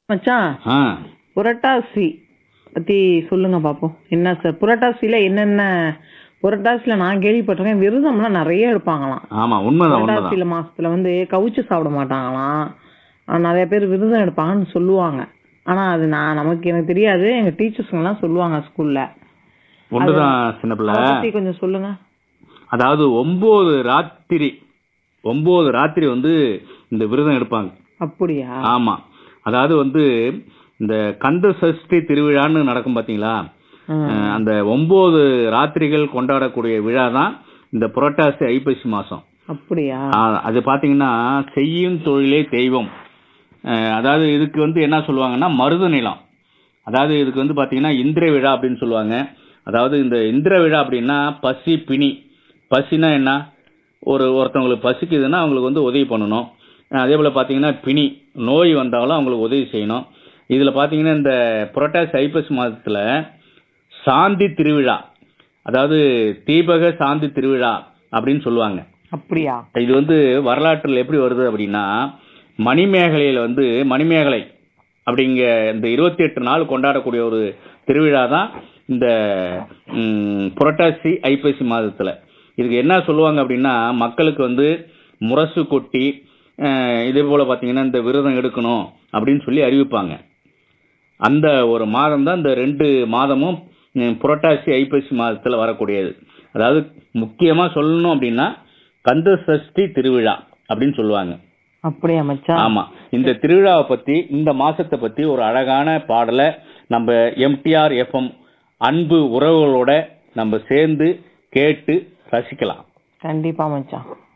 மச்சான் ஆ புரட்டாசி பத்தி சொல்லுங்க பாப்போம் என்ன சார் புரட்டாசியில என்னென்ன புரட்டாசியில நான் கேள்விப்பட்டிருக்கேன் விரதம்லாம் நிறைய எடுப்பாங்களாம் ஆமா உண்மைதான் உண்மைதான் புரட்டாசியில மாசத்துல வந்து கவுச்சு சாப்பிட மாட்டாங்களாம் ஆனா, நிறைய பேர் விரதம் எடுப்பாங்கன்னு சொல்லுவாங்க ஆனா அது நான் நமக்கு எனக்கு தெரியாது எங்க டீச்சர்ஸ்ங்க எல்லாம் சொல்லுவாங்க ஸ்கூல்ல ஒன்றுதான் சின்ன பிள்ளை அதை பத்தி கொஞ்சம் சொல்லுங்க அதாவது ஒன்பது ராத்திரி ஒன்பது ராத்திரி வந்து இந்த விரதம் எடுப்பாங்க அப்படியா ஆமா அதாவது வந்து இந்த கந்த சஷ்டி திருவிழான்னு நடக்கும் பாத்தீங்களா ம். அஹ் அந்த ஒன்பது ராத்திரிகள் கொண்டாடக்கூடிய விழா தான் இந்த புரட்டாசி ஐப்பசி மாசம் அப்படியா ஆஹ் அது பாத்தீங்கன்னா செய்யும் தொழிலே தெய்வம் அஹ் அதாவது இதுக்கு வந்து என்ன சொல்லுவாங்கன்னா மருத நிலம் அதாவது இதுக்கு வந்து பாத்தீங்கன்னா இந்திர விழா அப்படின்னு சொல்லுவாங்க அதாவது இந்த இந்திர விழா அப்படின்னா பசி பிணி பசினா என்ன ஒரு ஒருத்தவங்களுக்கு பசிக்குதுன்னா அவங்களுக்கு வந்து உதவி பண்ணணும் அஹ் அதே போல பாத்தீங்கன்னா பிணி நோய் வந்தாலும் அவங்களுக்கு உதவி செய்யணும் இதுல பாத்தீங்கன்னா இந்த புரட்டாசி ஐப்பசி மாதத்துல சாந்தி திருவிழா அதாவது தீபக சாந்தி திருவிழா அப்படின்னு சொல்லுவாங்க அப்படியா இது வந்து வரலாற்றில் எப்படி வருது அப்படின்னா மணிமேகலையில் வந்து மணிமேகலை அப்படிங்க இந்த இருபத்தி எட்டு நாள் கொண்டாடக்கூடிய ஒரு திருவிழா தான் இந்த ம், புரட்டாசி ஐப்பசி மாதத்துல இதுக்கு என்ன சொல்லுவாங்க அப்படின்னா மக்களுக்கு வந்து முரசு கொட்டி அஹ், இதே போல பாத்தீங்கன்னா இந்த விரதம் எடுக்கணும் அப்படின்னு சொல்லி அறிவிப்பாங்க அந்த ஒரு மாதம் தான் இந்த ரெண்டு மாதமும் ம், புரட்டாசி ஐப்பசி மாதத்துல வரக்கூடியது அதாவது முக்கியமா சொல்லணும் அப்படின்னா கந்த சஷ்டி திருவிழா அப்படின்னு சொல்லுவாங்க அப்படியா மச்சான் ஆமா இந்த திருவிழாவை பத்தி இந்த மாசத்தை பத்தி ஒரு அழகான பாடலை நம்ம எம்டிஆர் எஃப்எம் அன்பு உறவுகளோட நம்ம சேர்ந்து கேட்டு ரசிக்கலாம் கண்டிப்பா மச்சான்